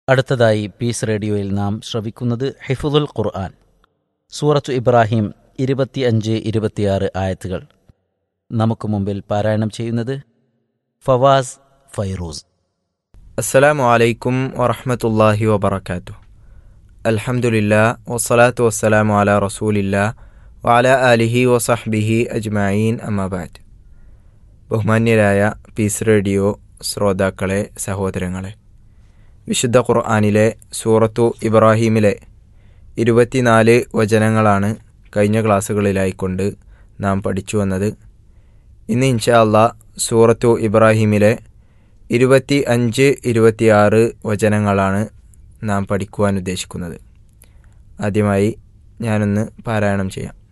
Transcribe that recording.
അടുത്തതായി പീസ് റേഡിയോയിൽ നാം ശ്രവിക്കുന്നത് ഹിഫുദുൽ ഖുർആൻ സൂറത്തു ഇബ്രാഹിം ഇരുപത്തിയഞ്ച് ഇരുപത്തിയാറ് ആയത്തുകൾ നമുക്ക് മുമ്പിൽ പാരായണം ചെയ്യുന്നത് ഫവാസ് ഫൈറൂസ് അസ്സലാമു അലൈക്കും വറഹമത്തല്ലാഹി വബർക്കാത്തു അൽഹംദുലില്ലാ വസ്സലാത്തു വസ്സലാമു അല റസൂലില്ലാ വഅല ആലിഹി വസഹ്ബിഹി അജ്മഈൻ അമ്മാബാദ് ബഹുമാന്യരായ പീസ് റേഡിയോ ശ്രോതാക്കളെ സഹോദരങ്ങളെ വിശുദ്ധ ഖുർആാനിലെ സൂറത്തു ഇബ്രാഹീമിലെ ഇരുപത്തിനാല് വചനങ്ങളാണ് കഴിഞ്ഞ ക്ലാസ്സുകളിലായിക്കൊണ്ട് നാം പഠിച്ചു വന്നത് ഇന്ന് ഇൻഷാ അല്ലാ സൂറത്തു ഇബ്രാഹീമിലെ ഇരുപത്തി അഞ്ച് ഇരുപത്തിയാറ് വചനങ്ങളാണ് നാം പഠിക്കുവാൻ ഉദ്ദേശിക്കുന്നത് ആദ്യമായി ഞാനൊന്ന് പാരായണം ചെയ്യാം